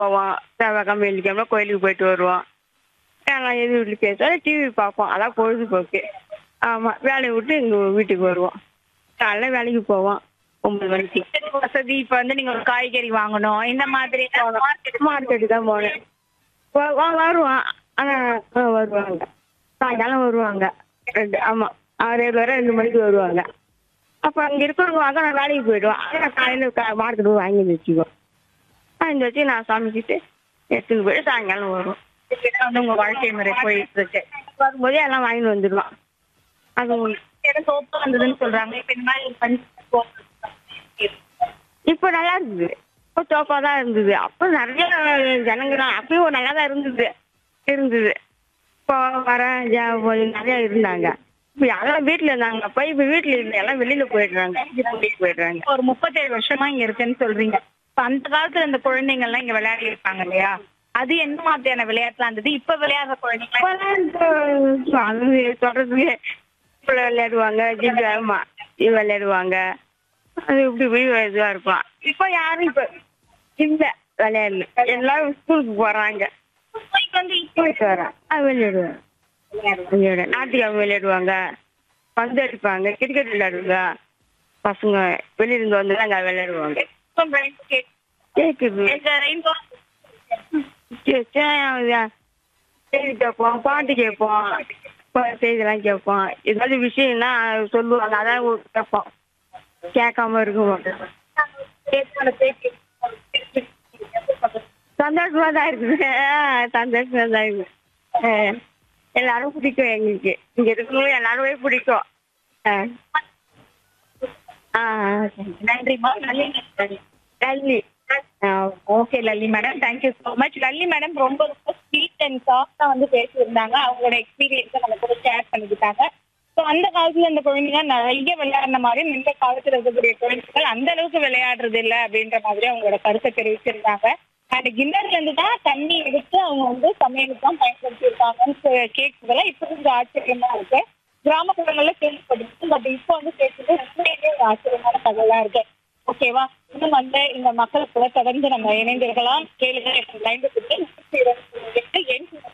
போவோம் செவ்வாய்க்கிழமை வெள்ளிக்கிழமை கோயிலுக்கு போயிட்டு வருவோம் நாங்கள் எது வீட்டில் பேசுவோம் டிவி பார்ப்போம் அதான் பொழுதுபோக்கு ஆமாம் வேலையை விட்டு எங்கள் வீட்டுக்கு வருவோம் காலைல வேலைக்கு போவோம் ஒன்பது மணிக்கு வசதி இப்ப வந்து நீங்க ஒரு காய்கறி வாங்கணும் இந்த மாதிரி மார்க்கெட்டு தான் போனேன் வ- வ- வருவான் ஆனால் வருவாங்க சாயங்காலம் வருவாங்க ரெண்டு ஆமாம் ரெகுலராக ரெண்டு மணிக்கு வருவாங்க அப்போ அங்கே இருக்கிறவங்க வாங்க நான் வேலைக்கு போயிடுவேன் ஆனால் காலையில் மார்க்கெட்டு போய் வாங்கி வச்சுக்குவோம் வாங்கி வச்சு நான் சமைச்சிட்டு எடுத்துன்னு போயிட்டு சாயங்காலம் வரும் இதுதான் வந்து உங்க வாழ்க்கை முறை போயிட்டு இருக்கு வரும்போதே எல்லாம் வாங்கிட்டு வந்துடுவான் அது ஒண்ணு. ஏதோ சோப்பு வந்ததுன்னு சொல்றாங்க இப்ப இந்த மாதிரி பண்ணி இப்போ நல்லா இருக்குது இப்போ தோப்பா தான் இருந்தது அப்போ நிறைய ஜனங்களாம் அப்பயும் நல்லா தான் இருந்தது இருந்தது இப்போ வர ஜ- கொஞ்சம் நிறைய இருந்தாங்க இப்போ எல்லாம் வீட்டில் இருந்தாங்க அப்போ இப்போ வீட்டில் இருந்த எல்லாம் வெளியில் போயிடுறாங்க கூட்டிகிட்டு போயிடுறாங்க ஒரு முப்பத்தேழு வருஷமா இங்க இருக்குன்னு சொல்றீங்க இப்ப அந்த காலத்துல இந்த குழந்தைங்க எல்லாம் இங்க விளையாடி இருப்பாங்க இல்லையா அது எந்த மாதிரியான விளையாட்டுலாம் இருந்தது இப்ப விளையாடுற குழந்தைங்க இப்போலாம் இப்போ அது சொல்றதுக்கு இப்போ விளையாடுவாங்க ஜிபி ஆமா இது விளையாடுவாங்க அது இப்படி இப்படி இதுவாக இருக்கும் இப்போ யாரும் இப்போ இல்லை விளையாடல எல்லாரும் ஸ்கூலுக்கு போகிறாங்க இப்ப வந்து இப்ப போயிட்டு வரேன் அது விளையாடுவேன் விளையாட நாட்டுக்கிழமை விளையாடுவாங்க பந்து அடிப்பாங்க கிரிக்கெட் விளையாடுவாங்க பசங்க வெளியிருந்து வந்து அங்கே விளையாடுவாங்க இப்ப brain கேக்- கேட்குது இந்த ரெயின்போ செய்தி கேட்போம் பாட்டு கேட்போம் ப- செய்திலாம் கேட்போம் ஏதாவது விஷயம்னா சொல்லுவாங்க அதான் கேட்போம் கேட்காம இருக்க மாட்டோம் சந்தோஷமா தான் இருக்குது ஆ, சந்தோஷமா தான் இருக்குது ஆ, எல்லாரும் பிடிக்கும் எங்களுக்கு இங்க இருக்கவங்க எல்லாருமே பிடிக்கும் ஆ. ஆ நன்றிமா நன்றி நன்றி ஆ okay Lalli madam thank you so much Lalli madam ரொம்ப ரொம்ப ஸ்வீட் அண்ட் சாஃப்டா வந்து பேசியிருந்தாங்க அவங்களோட எக்ஸ்பீரியன்ஸை நம்ம கூட ஷேர் பண்ணிக்கிட்டாங்க ஸோ அந்த காலத்துல இந்த குழந்தைங்க நிறைய விளையாடின மாதிரி இந்த காலத்துல இருக்கக்கூடிய குழந்தைகள் அந்த அளவுக்கு விளையாடுறது இல்லை அப்படின்ற மாதிரி அவங்களோட கருத்தை தெரிவிச்சிருந்தாங்க அண்ட் கிண்ணர்ல இருந்து தான் தண்ணி எடுத்து அவங்க வந்து சமையலுக்கு தான் பயன்படுத்தியிருக்காங்கன்னு கேட்குறதுல இப்போ கொஞ்சம் ஆச்சரியமா இருக்கு கிராமப்புறங்கள்ல கேள்விப்பட்டிருக்கு பட் இப்போ வந்து கேட்குறது உண்மையிலேயே ஒரு ஆச்சரியமான தகவலா இருக்கு ஓகேவா இன்னும் வந்து இந்த மக்கள் கூட தொடர்ந்து நம்ம இணைந்திருக்கலாம் கேளுங்க லைன் எண்